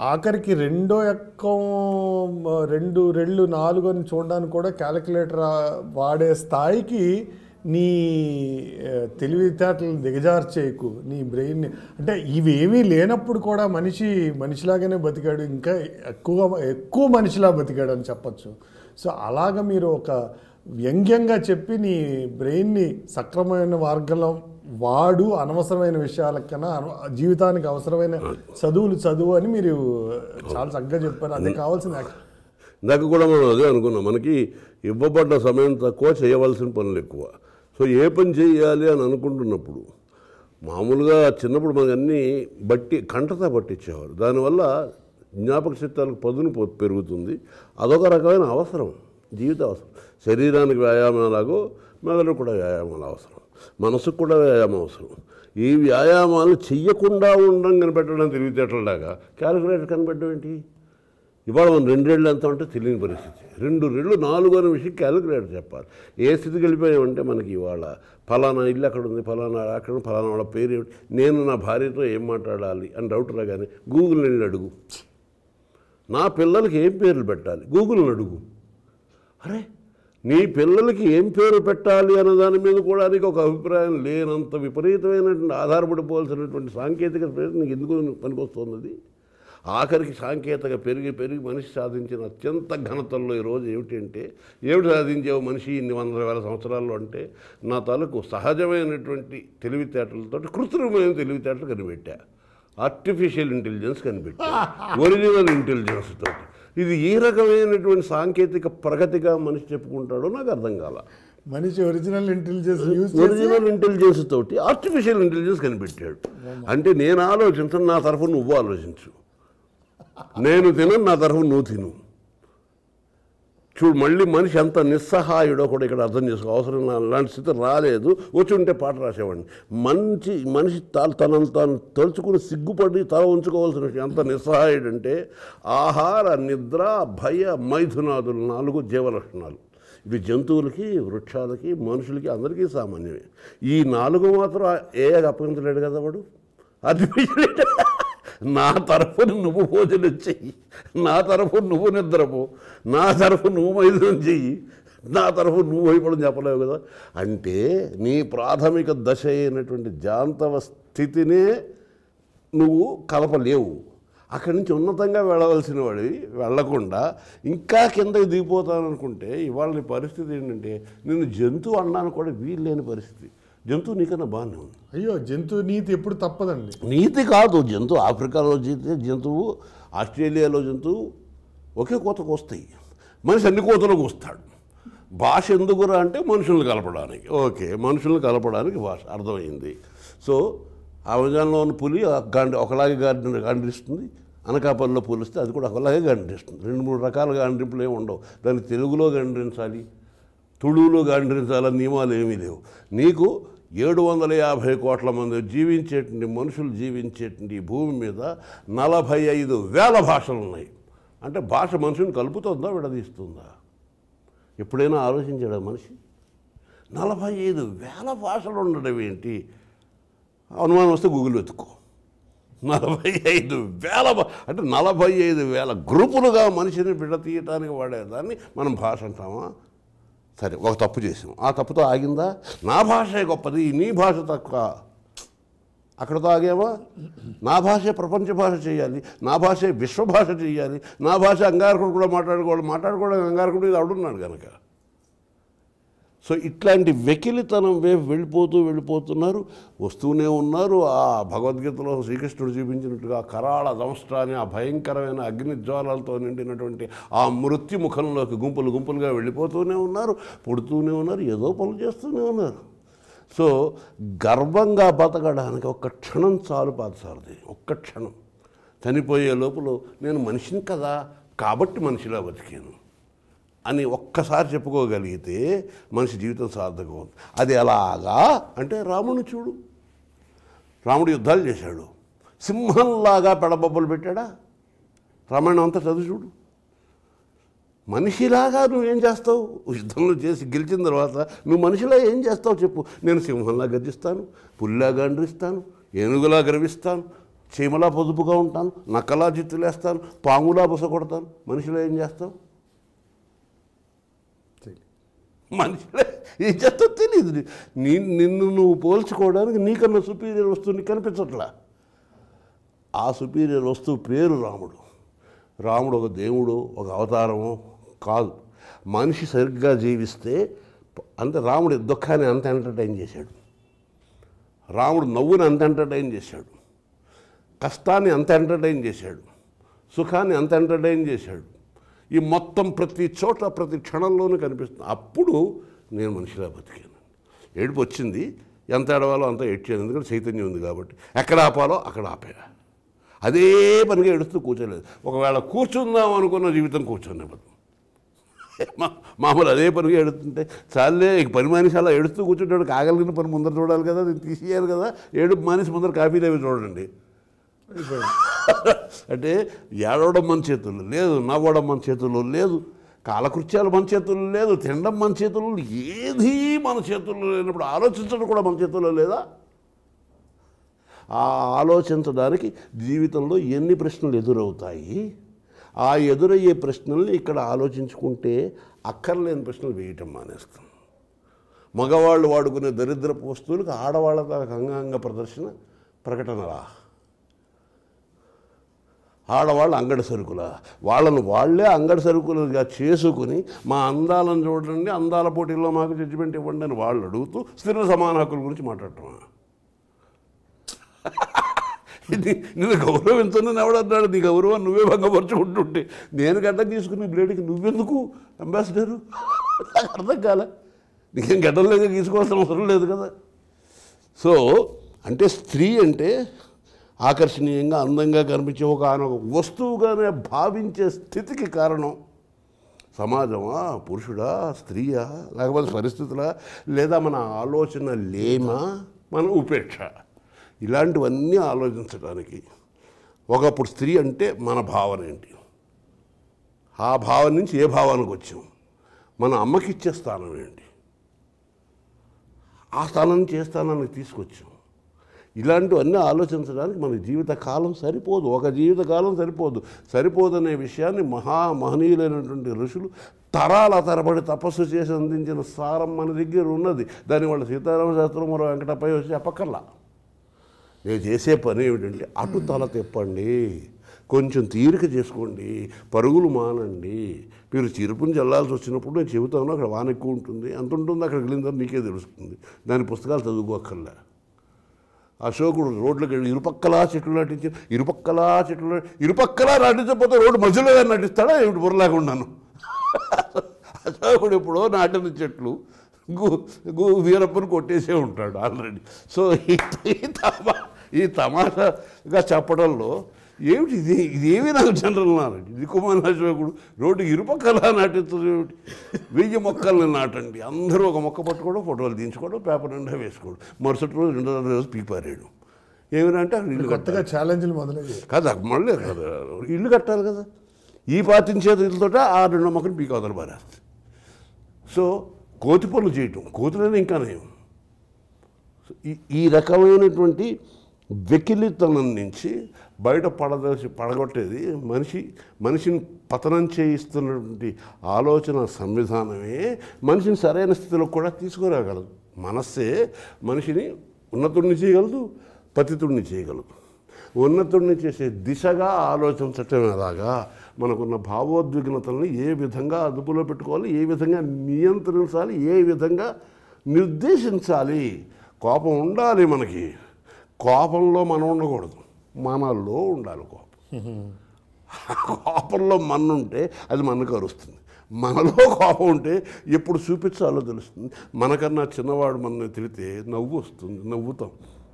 ఆఖరికి రెండో ఎక్కం ఆ, రెండు రెళ్ళు నాలుగు అని చూడడానికి కూడా క్యాలిక్యులేటర్ వాడే స్థాయికి నీ ఆ, తెలివితేటలు దిగజార్చేయకు నీ బ్రెయిన్ని అంటే ఇవేమీ లేనప్పుడు కూడా మనిషి మనిషిలాగానే బతికాడు ఇంకా ఎక్కువ ఎక్కువ మనిషిలా బతికాడు అని చెప్పచ్చు సో అలాగ మీరు ఒక వ్యంగ్యంగా చెప్పి నీ బ్రెయిన్ని సక్రమమైన మార్గంలో వాడు అనవసరమైన విషయాల కన్నా అన- జీవితానికి అవసరమైన చదువులు చదువు అని మీరు చాలా చక్కగా చెప్పారు అదే కావాల్సింది యాక్చువల్ ఇందాక కూడా మనం అదే అనుకున్నాం మనకి ఇవ్వబడ్డ సమయం తక్కువ చేయవలసిన పనులు ఎక్కువ సో ఏ పని చేయాలి అని అనుకుంటున్నప్పుడు మామూలుగా చిన్నప్పుడు మనకు అన్నీ బట్టి కంటతా పట్టించేవారు దానివల్ల జ్ఞాపక శక్తులకు పదును పొ- పెరుగుతుంది అదొక రకమైన అవసరం జీవిత అవసరం శరీరానికి వ్యాయామం ఎలాగో మెదడు కూడా వ్యాయామాలు అవసరం మనసుకు కూడా వ్యాయామం అవసరం ఈ వ్యాయామాలు చెయ్యకుండా ఉండడం కనిపెట్టడం తెలివితేటలాగా క్యాలిక్యులేటర్ కనిపెట్టడం ఏంటి ఇవాళ మనం రెండేళ్ళు ఎంత ఉంటే తెలియని పరిస్థితి రెండు రెళ్ళు నాలుగు అనే విషయం క్యాలిక్యులేటర్ చెప్పాలి ఏ స్థితికి వెళ్ళిపోయామంటే మనకి ఇవాళ ఫలానా ఇల్లు అక్కడ ఉంది ఫలానా అక్కడ ఉంది, ఫలానా వాళ్ళ పేరు ఏమిటి నేను నా భార్యతో ఏం మాట్లాడాలి అని డౌట్ రాగానే గూగుల్ వెళ్ళి అడుగు నా పిల్లలకి ఏం పేర్లు పెట్టాలి గూగుల్ని అడుగు అరే నీ పిల్లలకి ఏం పేరు పెట్టాలి అన్న దాని మీద కూడా నీకు ఒక అభిప్రాయం లేనంత విపరీతమైనటువంటి ఆధారపడిపోవాల్సినటువంటి సాంకేతిక ప్రయత్నం నీకు ఎందుకు పనికొస్తుంది అది ఆఖరికి సాంకేతిక పెరిగి పెరిగి మనిషి సాధించిన అత్యంత ఘనతల్లో ఈరోజు ఏమిటంటే ఏమిటి సాధించావు మనిషి ఇన్ని వందల వేల సంవత్సరాల్లో అంటే నా తాలూకు సహజమైనటువంటి తెలివితేటలతో కృత్రిమైన తెలివితేటలు కనిపెట్టా ఆర్టిఫిషియల్ ఇంటెలిజెన్స్ కనిపెట్టా ఒరిజినల్ ఇంటెలిజెన్స్ తోటి ఇది ఏ రకమైనటువంటి సాంకేతిక ప్రగతిగా మనిషి చెప్పుకుంటాడో నాకు అర్థం కాల మనిషి ఒరిజినల్ ఇంటెలిజెన్స్ యూజ్ చేసి ఒరిజినల్ ఇంటెలిజెన్స్ తోటి ఆర్టిఫిషియల్ ఇంటెలిజెన్స్ కనిపెట్టాడు అంటే నేను ఆలోచించను నా తరఫు నువ్వు ఆలోచించు నేను తినను నా తరఫు నువ్వు తిను చూడు మళ్ళీ మనిషి ఎంత నిస్సహాయుడో కూడా ఇక్కడ అర్థం చేసుకో అవసరం నా- అలాంటి స్థితి రాలేదు వచ్చి ఉంటే పాట రాసేవాడిని మంచి మనిషి తా- తనను తాను తలుచుకుని సిగ్గుపడి తల ఉంచుకోవాల్సిన విషయం ఎంత నిస్సహాయుడంటే ఆహార నిద్ర భయ మైథునాదులు నాలుగు జీవలక్షణాలు ఇవి జంతువులకి వృక్షాలకి మనుషులకి అందరికీ సామాన్యమే ఈ నాలుగు మాత్రం ఏ అప్పగించలేడు కదా వాడు అది నా తరఫున నువ్వు భోజనం చెయ్యి నా తరఫు నువ్వు నిద్రపో నా తరఫు నువ్వు మైదనం చెయ్యి నా తరఫు నువ్వు భయపడని చెప్పలేవు కదా అంటే నీ ప్రాథమిక దశ అయినటువంటి జాంతవ స్థితినే నువ్వు కలపలేవు అక్కడి నుంచి ఉన్నతంగా వెళ్ళవలసిన వాడివి వెళ్లకుండా ఇంకా కిందకి దిగిపోతాననుకుంటే ఇవాళ నీ పరిస్థితి ఏంటంటే నేను జంతువు అన్నాను కూడా వీలు లేని పరిస్థితి జంతువు నీకన్నా బాగానే ఉంది అయ్యో జంతు నీతి ఎప్పుడు తప్పదండి నీతి కాదు జంతువు ఆఫ్రికాలో జీతే జంతువు ఆస్ట్రేలియాలో జంతువు ఒకే కోతకు వస్తాయి మనిషి అన్ని కోతలకు వస్తాడు భాష ఎందుకురా అంటే మనుషుల్ని కలపడానికి ఓకే మనుషుల్ని కలపడానికి భాష అర్థమైంది సో అమెజాన్లో ఉన్న పులి ఆ గాండి ఒకలాగే గాండి గాండ్రిస్తుంది అనకాపల్లిలో పోలిస్తే అది కూడా ఒకలాగే గాండ్రిస్తుంది రెండు మూడు రకాల గాండ్రింపులు ఏమి ఉండవు దాన్ని తెలుగులో గాండ్రించాలి తుళువులో గాండ్రించాలని నియమాలు ఏమీ లేవు నీకు ఏడు వందల యాభై కోట్ల మంది జీవించేటువంటి మనుషులు జీవించేటువంటి ఈ భూమి మీద నలభై ఐదు వేల భాషలు ఉన్నాయి అంటే భాష మనుషుని కలుపుతుందా విడదీస్తుందా ఎప్పుడైనా ఆలోచించాడా మనిషి నలభై ఐదు వేల భాషలు ఉండడం ఏంటి అనుమానం వస్తే గూగుల్ వెతుక్కో నలభై ఐదు వేల భా- అంటే నలభై ఐదు వేల గ్రూపులుగా మనిషిని విడతీయటానికి వాడేదాన్ని మనం భాష అంటామా సరే ఒక తప్పు చేసాం ఆ తప్పుతో ఆగిందా నా భాషే గొప్పది నీ భాష తక్కువ అక్కడతో ఆగామా నా భాషే ప్రపంచ భాష చేయాలి నా భాషే విశ్వభాష చేయాలి నా భాష అంగారకుడు కూడా మాట్లాడుకోవాలి మాట్లాడుకోవడానికి అంగారకుడు ఇది అడున్నాడు కనుక సో ఇట్లాంటి వెకిలితనం వైపు వెళ్ళిపోతూ వెళ్ళిపోతున్నారు వస్తూనే ఉన్నారు ఆ భగవద్గీతలో శ్రీకృష్ణుడు చూపించినట్టుగా కరాళ దంష్టాన్ని ఆ భయంకరమైన అగ్నిజ్వాలలతో నిండినటువంటి ఆ మృత్యు ముఖంలోకి గుంపులు గుంపులుగా వెళ్ళిపోతూనే ఉన్నారు పుడుతూనే ఉన్నారు ఏదో పనులు చేస్తూనే ఉన్నారు సో గర్వంగా బతకడానికి ఒక్క క్షణం చాలు పాదసారది ఒక్క క్షణం చనిపోయే లోపల నేను మనిషిని కదా కాబట్టి మనిషిలా బతికాను అని ఒక్కసారి చెప్పుకోగలిగితే మనిషి జీవితం సార్థకం అవుతుంది అది ఎలాగా అంటే రాముని చూడు రాముడు యుద్ధాలు చేశాడు సింహంలాగా పెడబొబ్బలు పెట్టాడా రామాయణం అంతా చదువు చూడు మనిషిలాగా నువ్వేం చేస్తావు యుద్ధంలో చేసి గెలిచిన తర్వాత నువ్వు మనిషిలా ఏం చేస్తావు చెప్పు నేను సింహంలా గర్జిస్తాను పుల్లా గండ్రిస్తాను ఏనుగులా గర్విస్తాను చీమలా పొదుపుగా ఉంటాను నక్కలా జిత్తులేస్తాను పాములా బుస కొడతాను మనిషిలో ఏం చేస్తావు మనిషిలో ఏం చేస్తావు తెలియదు నీ నిన్ను నువ్వు పోల్చుకోవడానికి నీకన్నా సుపీరియర్ వస్తువు నీకు కనిపించట్లా ఆ సుపీరియర్ వస్తువు పేరు రాముడు రాముడు ఒక దేవుడు ఒక అవతారము కాదు మనిషి సరిగ్గా జీవిస్తే అంతే రాముడి దుఃఖాన్ని అంత ఎంటర్టైన్ చేశాడు రాముడు నవ్వుని అంత ఎంటర్టైన్ చేశాడు కష్టాన్ని అంత ఎంటర్టైన్ చేశాడు సుఖాన్ని అంత ఎంటర్టైన్ చేశాడు ఈ మొత్తం ప్రతి చోట ప్రతి క్షణంలోనూ కనిపిస్తుంది అప్పుడు నేను మనిషిలా బతికాను ఏడుపు వచ్చింది ఎంత ఏడవాలో అంత ఏడ్చాను ఎందుకంటే చైతన్యం ఉంది కాబట్టి ఎక్కడ ఆపాలో అక్కడ ఆపా అదే పనిగా ఏడుస్తూ కూర్చోలేదు ఒకవేళ కూర్చుందాం అనుకున్న జీవితం కూర్చొని మా మామూలు అదే పనిగా ఎడుతుంటే చాలే ఇక పని మనిషి అలా ఎడుస్తూ కూర్చుంటాడు కాగలిగిన పని ముందర చూడాలి కదా నేను తీసేయాలి కదా ఏడుపు మనిషి ముందర కాఫీ అవి చూడండి అంటే ఏడవడం మన చేతుల్లో లేదు నవ్వడం మన చేతుల్లో లేదు కాలకృత్యాలు మన చేతుల్లో లేదు తినడం మన చేతుల్లో లేదు. ఏది మన చేతుల్లో లేనప్పుడు ఆలోచించడం కూడా మన చేతుల్లో లేదా ఆ ఆలోచించడానికి జీవితంలో ఎన్ని ప్రశ్నలు ఎదురవుతాయి ఆ ఎదురయ్యే ప్రశ్నల్ని ఇక్కడ ఆలోచించుకుంటే అక్కర్లేని ప్రశ్నలు వేయటం మానేస్తాం మగవాళ్ళు వాడుకునే దరిద్రపు వస్తువులకు ఆడవాళ్ళ దాకా అంగాంగ ప్రదర్శన ప్రకటనలా ఆడవాళ్ళు అంగడి సరుకుల వాళ్ళను వాళ్ళే అంగడి సరుకులుగా చేసుకుని మా అందాలను చూడండి అందాల పోటీల్లో మాకు జడ్జిమెంట్ ఇవ్వండి అని వాళ్ళు అడుగుతూ స్థిర సమాన హక్కుల గురించి మాట్లాడటమా ఇది నిన్ను గౌరవించను ఎవడన్నాడు నీ గౌరవం నువ్వే భంగపరుచుకుంటుంటే నేను గడ్డం తీసుకుని బ్లేడ్కి నువ్వెందుకు అంబాసిడరు నాకు అర్థం కాల నీకేం గడ్డం లేక తీసుకోవాల్సిన అవసరం లేదు కదా సో అంటే స్త్రీ అంటే ఆకర్షణీయంగా అందంగా కనిపించే ఒక ఆనొక వస్తువుగానే భావించే స్థితికి కారణం సమాజమా పురుషుడా స్త్రీయా లేకపోతే పరిస్థితులా లేదా మన ఆలోచన లేమా మన ఉపేక్ష ఇలాంటివన్నీ ఆలోచించడానికి ఒకప్పుడు స్త్రీ అంటే మన భావన ఏంటి ఆ భావన నుంచి ఏ భావానికి వచ్చాం మన అమ్మకి ఇచ్చే స్థానం ఏంటి ఆ స్థానం నుంచి ఏ స్థానానికి తీసుకొచ్చాం ఇలాంటివన్నీ ఆలోచించడానికి మన జీవిత కాలం సరిపోదు ఒక జీవిత కాలం సరిపోదు సరిపోదనే విషయాన్ని మహా మహనీయులైనటువంటి ఋషులు తరాల తరబడి తపస్సు చేసి అందించిన సారం మన దగ్గర ఉన్నది దాని వాళ్ళ సీతారామ శాస్త్రం మరో వెంకటపై వచ్చి చెప్పక్కర్లా నేను చేసే పని ఏమిటంటే అటు తల తిప్పండి కొంచెం తీరిక చేసుకోండి పరుగులు మానండి మీరు చిరుపుని చల్లాల్సి వచ్చినప్పుడు నేను చెబుతాను అక్కడ వాన ఎక్కువ ఉంటుంది ఎంత ఉంటుందో అక్కడ వెళ్ళిందని నీకే తెలుస్తుంది దాని పుస్తకాలు చదువుకోక్కర్లే అశోకుడు రోడ్లకు వెళ్ళి ఇరుపక్కలా చెట్లు నాటించి ఇరుపక్కలా చెట్లు నాటి- ఇరుపక్కలా నాటించకపోతే రోడ్డు మధ్యలో ఏమైనా నటిస్తాడా ఏమిటి బుర్రలేకున్నాను అశోకుడు ఎప్పుడో నాటిన చెట్లు గు గు వీరప్పని కొట్టేసే ఉంటాడు ఆల్రెడీ సో ఈ ఈ తమా ఈ తమాషాగా చెప్పడంలో ఏమిటి ఇది ఇదేమి నాకు జనరల్ నాలెడ్జ్ ఇది కుమార్ అశోకుడు రోడ్డు ఇరుపక్కలా నాటించదు ఏమిటి వెయ్యి మొక్కల్ని నాటండి అందరూ ఒక మొక్క పట్టుకోవడం ఫోటోలు తీయించుకోవడం పేపర్ నిండా వేసుకోవడం మరుసటి రోజు రెండో రోజు పీపారాడు ఏమిటంటే అక్కడ ఇల్లు కొత్తగా ఛాలెంజ్లు మొదలయ్యాయి కదా మళ్ళీ కదా ఇల్లు కట్టాలి కదా ఈ పాతిన చేతులతో ఆ రెండో మొక్కలు పీక అవతల పారేస్తుంది సో కోతి పనులు చేయటం కోతులైనా ఇంకా నయం సో ఈ- ఈ రకమైనటువంటి వెకిలితనం నుంచి బయట పడదలసి పడగొట్టేది మనిషి మనిషిని పతనం చేయిస్తున్నటువంటి ఆలోచన సంవిధానమే మనిషిని సరైన స్థితిలో కూడా తీసుకురాగలదు మనస్సే మనిషిని ఉన్నతుడిని చేయగలదు పతితుడిని చేయగలదు ఉన్నతుడిని చేసే దిశగా ఆలోచించటం ఎలాగా మనకున్న భావోద్విగ్నతలను ఏ విధంగా అదుపులో పెట్టుకోవాలి ఏ విధంగా నియంత్రించాలి ఏ విధంగా నిర్దేశించాలి కోపం ఉండాలి మనకి కోపంలో మనం ఉండకూడదు మనలో ఉండాలి కోపం కోపంలో మన ఉంటే అది మనకు అరుస్తుంది మనలో కోపం ఉంటే ఎప్పుడు చూపించాలో తెలుస్తుంది మనకన్నా చిన్నవాడు మన తిడితే నవ్వు వస్తుంది నవ్వుతాం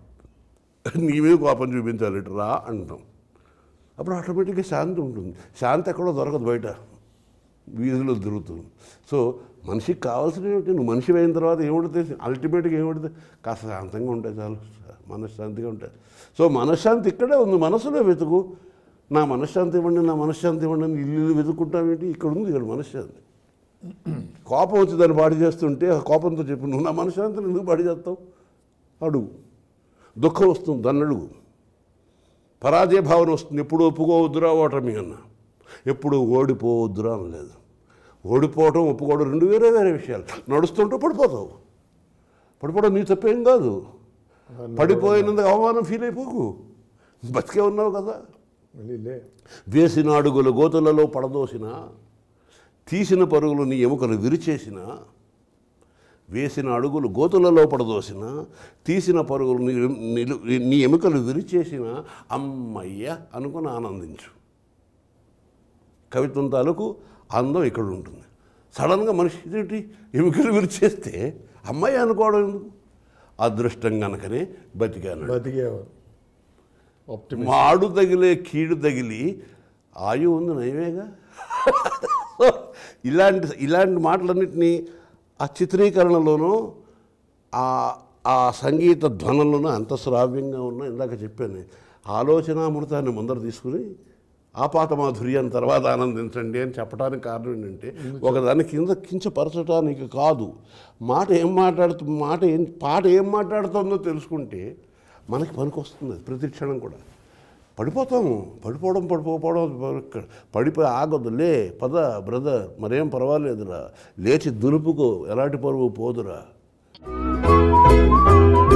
నీ మీద కోపం చూపించాలి రా అంటాం అప్పుడు ఆటోమేటిక్గా శాంతి ఉంటుంది శాంతి ఎక్కడో దొరకదు బయట వీధిలో దొరుకుతుంది సో మనిషికి కావాల్సిన ఏమిటి నువ్వు మనిషి అయిన తర్వాత ఏముంటుంది అల్టిమేట్గా ఏముంటుంది కాస్త శాంతంగా ఉంటే చాలు మనశ్శాంతిగా ఉంటాయి సో మనశ్శాంతి ఇక్కడే ఉంది మనసులో వెతుకు నా మనశ్శాంతి ఇవ్వండి నా మనశ్శాంతి ఇవ్వండి అని ఇల్లు ఇల్లు వెతుక్కుంటామేంటి ఇక్కడ ఉంది ఇక్కడ మనశ్శాంతి కోపం వచ్చి దాన్ని పాడి చేస్తుంటే ఆ కోపంతో చెప్పు నువ్వు నా మనశ్శాంతిని ఎందుకు పాడి చేస్తావు అడుగు దుఃఖం వస్తుంది దాన్ని అడుగు పరాజయ భావన వస్తుంది ఎప్పుడు ఒప్పుకోవద్దురా ఓటమి అన్న ఎప్పుడు ఓడిపోవద్దురా అనలేదు ఓడిపోవటం ఒప్పుకోవడం రెండు వేరే వేరే విషయాలు నడుస్తుంటే పడిపోతావు పడిపోవడం నీ తప్పేం కాదు పడిపోయినందుకు అవమానం ఫీల్ అయిపోకు బతికే ఉన్నావు కదా మళ్ళీ లే వేసిన అడుగులు గోతులలో పడదోసిన తీసిన పరుగులు నీ ఎముకలు విరిచేసిన వేసిన అడుగులు గోతులలో పడదోసిన తీసిన పరుగులు నీ నిలు- నీ ఎముకలు విరిచేసిన అమ్మయ్య అనుకుని ఆనందించు కవిత్వం తాలూకు అందం ఇక్కడ ఉంటుంది సడన్గా మనిషి ఇదేంటి ఎముకలు విరిచేస్తే అమ్మాయి అనుకోవడం ఎందుకు అదృష్టం కనుకనే బతికాను బతికేవారు ఆప్టిమి మాడు తగిలే కీడు తగిలి ఆయు ఉంది నయమేగా సో ఇలాంటి ఇలాంటి మాటలన్నింటినీ ఆ చిత్రీకరణలోనూ ఆ ఆ సంగీత ధ్వనులను అంత శ్రావ్యంగా ఉన్న ఇందాక చెప్పాను ఆలోచనామృతాన్ని ముందర తీసుకుని ఆ పాత మాధుర్యాన్ని తర్వాత ఆనందించండి అని చెప్పడానికి కారణం ఏంటంటే ఒకదాని కింద కించపరచడానికి కాదు మాట ఏం మాట్లాడుతు మాట ఏం పాట ఏం మాట్లాడుతుందో తెలుసుకుంటే మనకి పనికొస్తుంది అది ప్రతి క్షణం కూడా పడిపోతాము పడిపోవడం పడిపోవడం పడిపోయి ఆగొద్దు లే పద బ్రదర్ మరేం పర్వాలేదురా లేచి దులుపుకో ఎలాంటి పరువు పోదురా